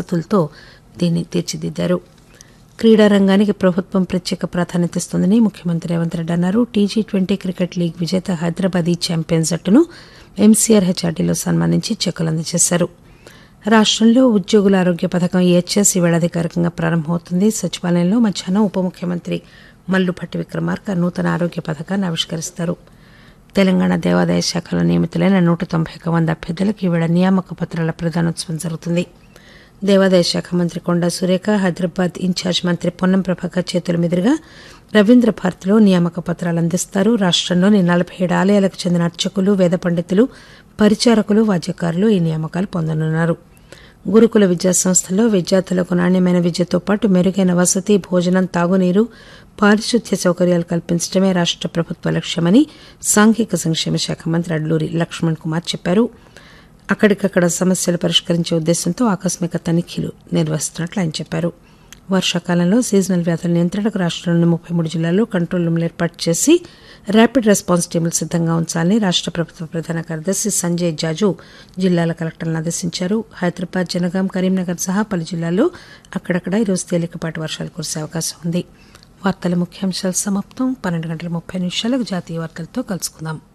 వసతులతో దీన్ని తీర్చిదిద్దారు క్రీడా రంగానికి ప్రభుత్వం ప్రత్యేక ప్రాధాన్యత ఇస్తోందని ముఖ్యమంత్రి రేవంత్ రెడ్డి అన్నారు టీజీ ట్వంటీ క్రికెట్ లీగ్ విజేత హైదరాబాద్ ఈ ఛాంపియన్ జట్టును ఎంసీఆర్ హెచ్ఆర్డీలో సన్మానించి చెక్కులు అందజేశారు రాష్టంలో ఉద్యోగుల ఆరోగ్య పథకం ఈహెచ్ఎస్ ఈవేళ అధికారికంగా ప్రారంభమవుతుంది సచివాలయంలో మధ్యాహ్నం ఉప ముఖ్యమంత్రి మల్లుభట్టి విక్రమార్క నూతన ఆరోగ్య పథకాన్ని ఆవిష్కరిస్తారు తెలంగాణ దేవాదాయ శాఖలో నియమితులైన నూట తొంభై ఒక మంది అభ్యర్థులకు ఈవేళ నియామక పత్రాల ప్రదానోత్సవం జరుగుతుంది దేవాదాయ శాఖ మంత్రి కొండా సురేఖ హైదరాబాద్ ఇన్ఛార్జ్ మంత్రి పొన్నం ప్రభాకర్ చేతుల మీదుగా రవీంద్ర భారతిలో నియామక పత్రాలు అందిస్తారు రాష్టంలోని నలభై ఏడు ఆలయాలకు చెందిన అర్చకులు వేద పండితులు పరిచారకులు వాద్యకారులు ఈ నియామకాలు పొందనున్నారు గురుకుల విద్యా సంస్థల్లో విద్యార్థులకు నాణ్యమైన విద్యతో పాటు మెరుగైన వసతి భోజనం తాగునీరు పారిశుద్ధ్య సౌకర్యాలు కల్పించడమే రాష్ట ప్రభుత్వ లక్ష్యమని సాంఘిక సంక్షేమ శాఖ మంత్రి అడ్లూరి లక్ష్మణ్ కుమార్ చెప్పారు అక్కడికక్కడ సమస్యలు పరిష్కరించే ఉద్దేశంతో ఆకస్మిక తనిఖీలు నిర్వహిస్తున్నట్లు ఆయన చెప్పారు వర్షాకాలంలో సీజనల్ వ్యాధుల నియంత్రణకు రాష్టంలోని ముప్పై మూడు జిల్లాల్లో కంట్రోల్ రూమ్లు ఏర్పాటు చేసి ర్యాపిడ్ రెస్పాన్స్ టీములు సిద్దంగా ఉంచాలని రాష్ట ప్రభుత్వ ప్రధాన కార్యదర్శి సంజయ్ జాజు జిల్లాల కలెక్టర్లను ఆదేశించారు హైదరాబాద్ జనగాం కరీంనగర్ సహా పలు జిల్లాల్లో అక్కడక్కడ ఈరోజు తేలికపాటి వర్షాలు కురిసే అవకాశం ఉంది వార్తల ముఖ్యాంశాలు సమాప్తం పన్నెండు గంటల ముప్పై నిమిషాలకు జాతీయ వార్తలతో కలుసుకుందాం